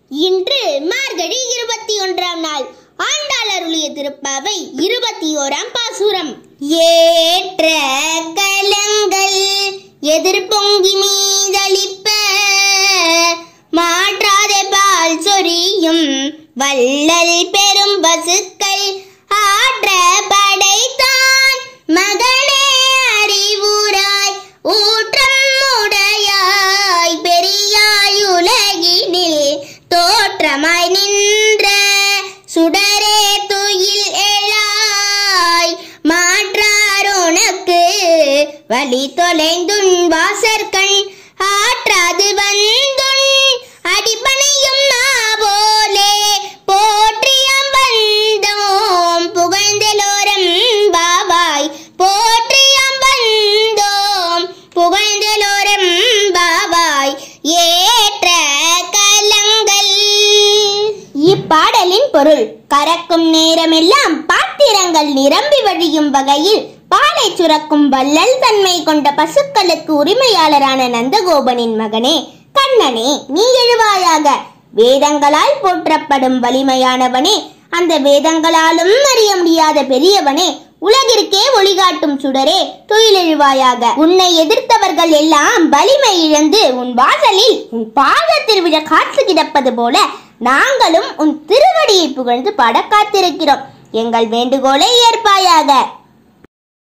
இன்று மார்கழி இருபத்தி ஒன்றாம் நாள் ஆண்டாள் அருளிய திருப்பாவை இருபத்தி ஓராம் பாசுரம் ஏற்ற கலங்கள் எதிர்பொங்கி மீதளிப்ப மாற்றாத பால் சொரியும் வள்ளல் பெரும் பசுக்கள் ஆற்ற படைத்தான் மகனே அறிவுராய் ஊற்றம் உடையாய் பெரியாய் உலகினில் தோற்றமாய் நின்ற சுடரே துயில் எழாய் மாற்றார் உனக்கு வழி தொலைந்துன் வாசற்கண் ஆற்றாது வந்துன் அடிபணியும் நாவோலே போற்றியம் வந்தோம் புகழ்ந்தலோரம் பாவாய் போற்றியம் வந்தோம் புகழ்ந்தலோரம் பாவாய் ஏற்ற கலங்கள் இப்பாடலின் பொருள் கறக்கும் நேரமெல்லாம் பாத்திரங்கள் நிரம்பி வழியும் வகையில் பாலை சுரக்கும் வள்ளல் தன்மை கொண்ட பசுக்களுக்கு உரிமையாளரான நந்தகோபனின் மகனே கண்ணனே நீ எழுவாயாக வேதங்களால் போற்றப்படும் வலிமையானவனே அந்த வேதங்களாலும் அறிய முடியாத பெரியவனே உலகிற்கே ஒளிகாட்டும் சுடரே துயிலெழுவாயாக உன்னை எதிர்த்தவர்கள் எல்லாம் வலிமை இழந்து உன் வாசலில் உன் பாதத்தில் விழ காற்று கிடப்பது போல நாங்களும் உன் திருவடியை புகழ்ந்து பாட காத்திருக்கிறோம் எங்கள் வேண்டுகோளை ஏற்பாயாக